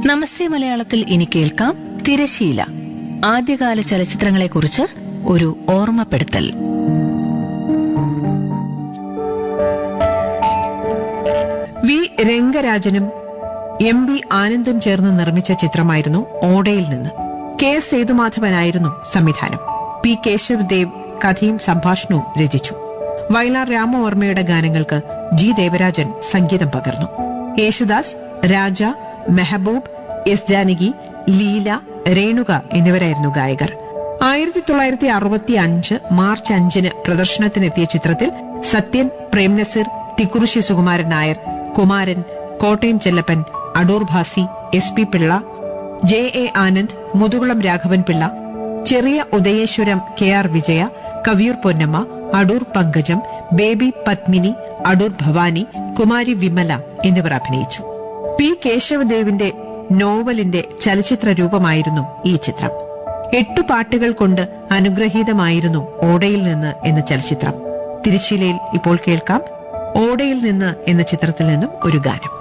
നമസ്തേ മലയാളത്തിൽ ഇനി കേൾക്കാം തിരശീല ആദ്യകാല ചലച്ചിത്രങ്ങളെക്കുറിച്ച് ഒരു ഓർമ്മപ്പെടുത്തൽ വി രംഗരാജനും എം ബി ആനന്ദും ചേർന്ന് നിർമ്മിച്ച ചിത്രമായിരുന്നു ഓടയിൽ നിന്ന് കെ എസ് സേതുമാധവനായിരുന്നു സംവിധാനം പി കേശവദേവ് കഥയും സംഭാഷണവും രചിച്ചു വയലാർ രാമവർമ്മയുടെ ഗാനങ്ങൾക്ക് ജി ദേവരാജൻ സംഗീതം പകർന്നു യേശുദാസ് രാജ മെഹബൂബ് എസ് ജാനകി ലീല രേണുക എന്നിവരായിരുന്നു ഗായകർ ആയിരത്തി തൊള്ളായിരത്തി അറുപത്തി അഞ്ച് മാർച്ച് അഞ്ചിന് പ്രദർശനത്തിനെത്തിയ ചിത്രത്തിൽ Sathyan Prem Nazir Thikkurissy Sukumaran Nair Kumaran Kottayam Chellappan Adoor Bhasi S P Pillai J A Anand Muthukulam Raghavan Pillai ചെറിയ Udayeswaram K R Vijaya Kaviyoor Ponnamma Adoor Pankajam baby Padmini Adoor Bhavani Kumari Vimala എന്നിവർ അഭിനയിച്ചു പി കേശവദേവിന്റെ നോവലിന്റെ ചലച്ചിത്ര രൂപമായിരുന്നു ഈ ചിത്രം എട്ടു പാട്ടുകൾ കൊണ്ട് അനുഗ്രഹീതമായിരുന്നു ഓടയിൽ നിന്ന് എന്ന ചലച്ചിത്രം തിരുശീലയിൽ ഇപ്പോൾ കേൾക്കാം ഓടയിൽ നിന്ന് എന്ന ചിത്രത്തിൽ നിന്നും ഒരു ഗാനം